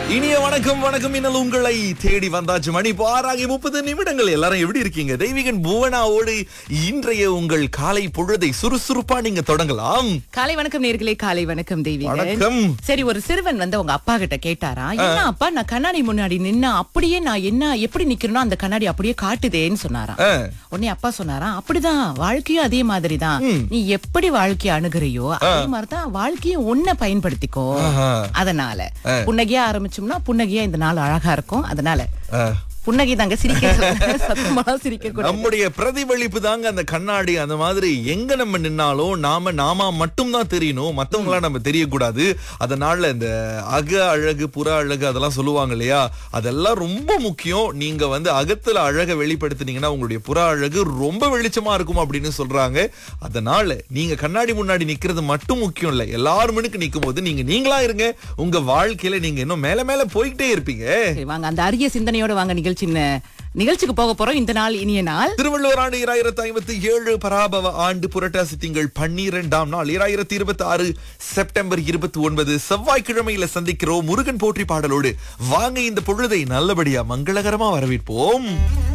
இனிய வணக்கம் வணக்கம் இன்னல் உங்களை தேடி வந்தாச்சு மணி இப்போ ஆறாகி முப்பது நிமிடங்கள் எல்லாரும் எப்படி இருக்கீங்க தெய்வீகன் புவனாவோடு இன்றைய உங்கள் காலை பொழுதை சுறுசுறுப்பா நீங்க தொடங்கலாம் காலை வணக்கம் நேர்களே காலை வணக்கம் தெய்வீகன் வணக்கம். சரி ஒரு சிறுவன் வந்து அவங்க அப்பா கிட்ட கேட்டாரா என்ன அப்பா நான் கண்ணாடி முன்னாடி நின்னா அப்படியே நான் என்ன எப்படி நிக்கிறேனோ அந்த கண்ணாடி அப்படியே காட்டுதேன்னு சொன்னாராம் ஆ. உடனே அப்பா சொன்னாராம் அப்படிதான் வாழ்க்கையும் அதே மாதிரிதான் நீ எப்படி வாழ்க்கைய அணுகுறியோ அதே மாதிரிதான் வாழ்க்கையும் உன்னை பயன்படுத்திக்கோ ஆஹா. அதனால புன்னகையா ஆரம்பிச்சோம்னா புன்னகையா இந்த நாள் அழகா இருக்கும் அதனால ஆ. புன்னகை தாங்க சிரிக்க சொல்ல. சத்தமா சிரிக்க கூடாது நம்முடைய பிரதிபலிப்பு தாங்க அந்த கண்ணாடி அந்த மாதிரி எங்க நம்ம நின்னாலும் நாம நாம மட்டும் தான் தெரியணும் மத்தவங்களா நம்ம தெரியக்கூடாது அதனால இந்த அக அழகு புற அழகு அதெல்லாம் சொல்லுவாங்க இல்லையா அதெல்லாம் ரொம்ப முக்கியம் நீங்க வந்து அகத்துல அழகை வெளிப்படுத்தினீங்கன்னா உங்களுடைய புற அழகு ரொம்ப வெளிச்சமா இருக்கும் அப்படின்னு சொல்றாங்க அதனால நீங்க கண்ணாடி முன்னாடி நிக்கிறது மட்டும் முக்கியம் இல்ல எல்லாரும் முன்னுக்கு நிக்கும் போது நீங்க நீங்களா இருங்க உங்க வாழ்க்கையில நீங்க இன்னும் மேல மேல போய்கிட்டே இருப்பீங்க சரி, வாங்க அந்த அரிய சிந்தனையோட வாங்க நிகழ்ச்சி நிகழ்ச்சிக்கு போக போறோம் இந்த நாள் இனிய நாள் திருவள்ளுவர் ஆண்டு இராயிரத்தி ஐம்பத்தி ஏழு பராபவ ஆண்டு புரட்டாசி திங்கள் பன்னிரெண்டாம் நாள் இராயிரத்தி இருபத்தி ஆறு செப்டம்பர் இருபத்தி ஒன்பது செவ்வாய்க்கிழமையில சந்திக்கிறோம் முருகன் போற்றி பாடலோடு வாங்க இந்த பொழுதை நல்லபடியா மங்களகரமா வரவேற்போம்